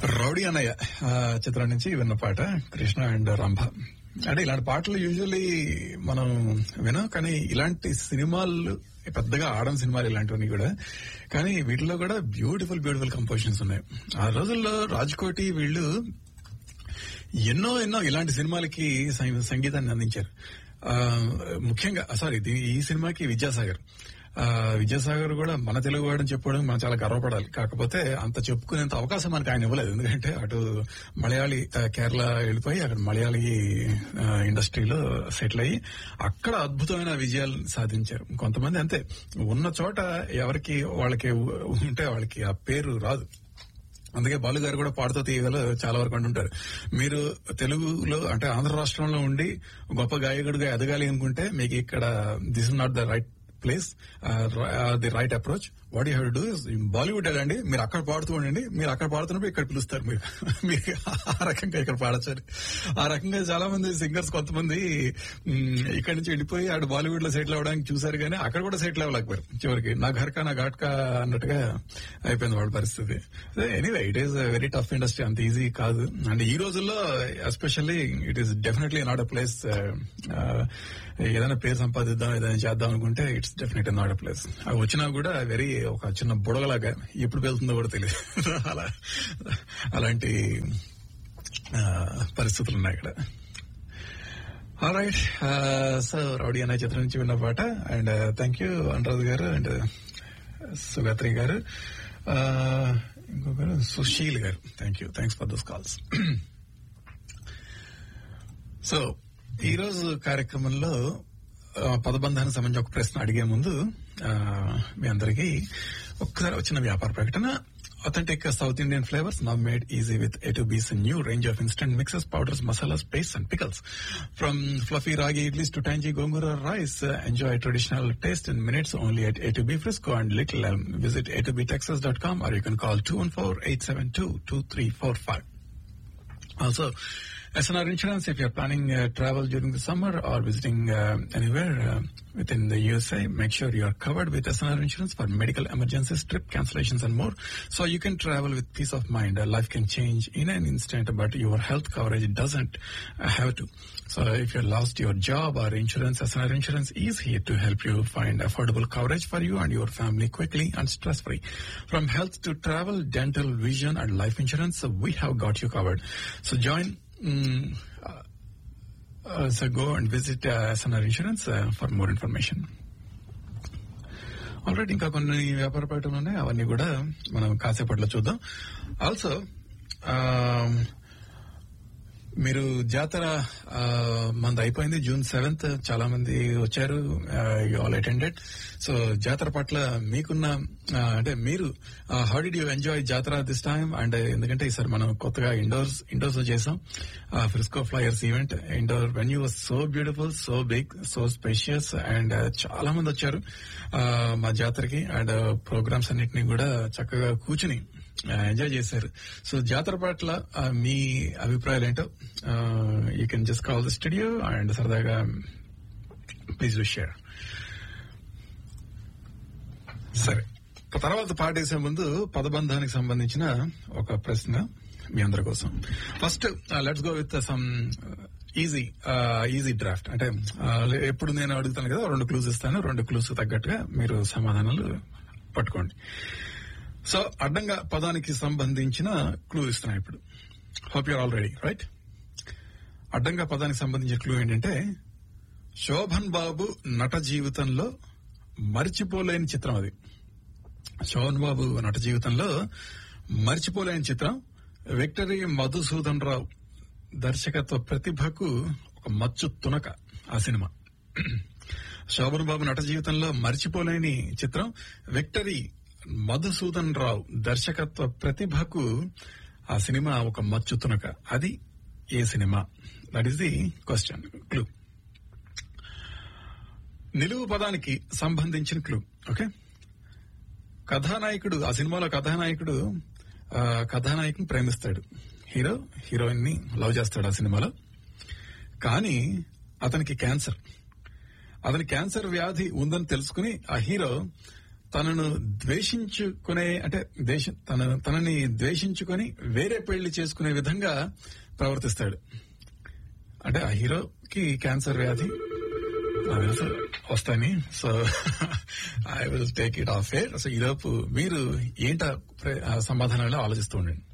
Rowdy అన్నయ్య ఆ, చిత్రం నుంచి విన్న పాట కృష్ణ అండ్ రంభ అంటే ఇలాంటి పాటలు యూజువల్లీ మనం వినాం కానీ ఇలాంటి సినిమాలు పెద్దగా ఆడని సినిమాలు ఇలాంటివన్నీ కూడా కానీ వీటిలో కూడా బ్యూటిఫుల్ బ్యూటిఫుల్ కంపోజిషన్స్ ఉన్నాయి ఆ రోజుల్లో రాజ్కోటి వీళ్ళు ఎన్నో ఎన్నో ఇలాంటి సినిమాలకి సం- సంగీతాన్ని అందించారు ఆ, ముఖ్యంగా సారీ ఈ సినిమాకి విద్యాసాగర్ ఆ, విద్యాసాగర్ కూడా మన తెలుగు వాడని చెప్పుకోవడం మనం చాలా గర్వపడాలి కాకపోతే అంత చెప్పుకునేంత అవకాశం మనకి ఆయన ఇవ్వలేదు ఎందుకంటే అటు మలయాళీ ఆ, కేరళ వెళ్ళిపోయి అక్కడ మలయాళీ ఆ, ఇండస్ట్రీలో సెటిల్ అయ్యి అక్కడ అద్భుతమైన విజయాలు సాధించారు కొంతమంది అంతే ఉన్న చోట ఎవరికి వాళ్ళకి ఉంటే వాళ్ళకి ఆ పేరు రాదు అందుకే బాలు గారు కూడా పాడుతూ తీయగల చాలా వరకు అంటుంటారు మీరు తెలుగులో అంటే ఆంధ్ర రాష్ట్రంలో ఉండి గొప్ప గాయకుడిగా ఎదగాలి అనుకుంటే మీకు ఇక్కడ this is not the right place the right approach what you have do Bollywood వెళ్ళండి మీరు అక్కడ పాడుతూ ఉండండి మీరు అక్కడ పాడుతున్నప్పుడు ఇక్కడ పిలుస్తారు మీరు మీరు ఆ రకంగా ఇక్కడ పాడచ్చు ఆ రకంగా చాలా మంది సింగర్స్ కొంతమంది మ్, ఇక్కడి నుంచి వెళ్ళిపోయి ఆడు బాలీవుడ్ లో సెటిల్ అవ్వడానికి చూసారు కానీ అక్కడ కూడా సెటిల్ అవ్వలేకపోయారు చివరికి నా ఘర్కా నా ఘాట్కా అన్నట్టుగా అయిపోయింది వాళ్ళ పరిస్థితి anyway it is very tough industry అంత ఈజీ కాదు అండ్ ఈ రోజుల్లో especially it is definitely not a place ఏదైనా పేరు సంపాదిద్దాం ఏదైనా చేద్దాం అనుకుంటే it's definite not a place అవి వచ్చినా కూడా వెరీ ఒక చిన్న బుడగలాగా ఎప్పుడు వెళ్తుందో కూడా తెలియదు అలా అలాంటి ఆ, పరిస్థితులు ఉన్నాయి ఇక్కడ రైట్ సో రౌడీ అనే చిత్రం నుంచి విన్న పాట అండ్ థ్యాంక్ యూ అనురాధ్ గారు అండ్ సుగాత్రి గారు Uh, ఇంకొకరు సుశీల్ గారు thank you thanks for those calls so ఈ రోజు కార్యక్రమంలో ఆ, పదబంధానికి సంబంధించి ఒక ప్రశ్న అడిగే ముందు ఆ, మీ అందరికీ ఒక్కసారి వచ్చిన వ్యాపార ప్రకటన authentic South Indian flavors now made easy with A to B's new range of instant mixes, powders, masalas, pastes, and pickles. From fluffy ragi idlis to tangy gongura rice, uh, enjoy traditional taste in minutes only at A to B Frisco and Little Elm. Visit a to btexas.com or you can call 214-872-2345. Also, SNR Insurance, if you're planning uh, travel during the summer or visiting uh, anywhere uh, within the USA, make sure you are covered with SNR Insurance for medical emergencies, trip cancellations and more. So you can travel with peace of mind. Uh, life can change in an instant, but your health coverage doesn't uh, have to. So if you lost your job or insurance, SNR Insurance is here to help you find affordable coverage for you and your family quickly and stress-free. From health to travel, dental, vision, and life insurance, we have got you covered. So join Mm, uh, uh, so go and visit uh, SNR Insurance uh, for more information. Already ఇంకా కొన్ని వ్యాపార ప్రకటనలు ఉన్నాయి అవన్నీ కూడా మనం కాసేపట్లో చూద్దాం ఆల్సో మీరు జాతర ఆ, మనది అయిపోయింది జూన్ సెవెంత్ చాలా మంది వచ్చారు యూ ఆల్ అటెండెడ్ సో జాతర పట్ల మీకున్న ఆ, అంటే మీరు హౌ డిడ్ యూ ఎంజాయ్ జాతర దిస్ టైమ్ అండ్ ఎందుకంటే ఈసారి మనం కొత్తగా ఇండోర్స్ ఇండోర్స్ లో చేసాం Frisco flyers event indoor venue was so beautiful so big so spacious and చాలా మంది వచ్చారు ఆ, మా జాతరకి అండ్ ప్రోగ్రామ్స్ అన్నిటినీ కూడా చక్కగా కూర్చుని ఎంజాయ్ చేశారు సో జాతర పట్ల ఆ, మీ అభిప్రాయాలు ఏంటో you can just call the studio and సరదాగా ప్లీజ్ షేర్ సరే తర్వాత పాటేసే ముందు పదబంధానికి సంబంధించిన ఒక ప్రశ్న మీ అందరి కోసం first let's go with some easy easy draft అంటే uh, ఎప్పుడు నేను అడుగుతాను కదా రెండు క్లూస్ ఇస్తాను రెండు క్లూస్ తగ్గట్టుగా మీరు సమాధానాలు పట్టుకోండి సో అడ్డంగా పదానికి సంబంధించిన క్లూ ఇస్తున్నా ఇప్పుడు hope you're already right అడ్డంగా పదానికి సంబంధించిన క్లూ ఏంటంటే శోభన్ బాబు నట జీవితంలో మర్చిపోలేని చిత్రం అది శోభన్ బాబు నట జీవితంలో మర్చిపోలేని చిత్రం విక్టరీ మధుసూదన్ రావు దర్శకత్వ ప్రతిభకు ఒక మచ్చు తునక ఆ సినిమా శోభన్ బాబు నట జీవితంలో మర్చిపోలేని చిత్రం విక్టరీ మధుసూదన్ రావు దర్శకత్వ ప్రతిభకు ఆ సినిమా ఒక మచ్చు తునక అది ఏ cinema that is the question clue నిలువు పదానికి సంబంధించిన క్లూ ఓకే కథానాయకుడు ఆ సినిమాలో కథానాయకుడు ఆ, కథానాయకుని ప్రేమిస్తాడు హీరో హీరోయిన్ ని లవ్ చేస్తాడు ఆ సినిమాలో కానీ అతనికి క్యాన్సర్ అతని క్యాన్సర్ వ్యాధి ఉందని తెలుసుకుని ఆ హీరో తనను ద్వేషించుకునే అంటే దేశ తన తనని ద్వేషించుకొని వేరే పెళ్లి చేసుకునే విధంగా ప్రవర్తిస్తాడు అంటే ఆ హీరోకి క్యాన్సర్ వ్యాధి నాకు తెలుసు వస్తాయని so I will take it off air so ఈలోపు మీరు ఏంట సమాధానాలు ఆలోచిస్తూ ఉండండి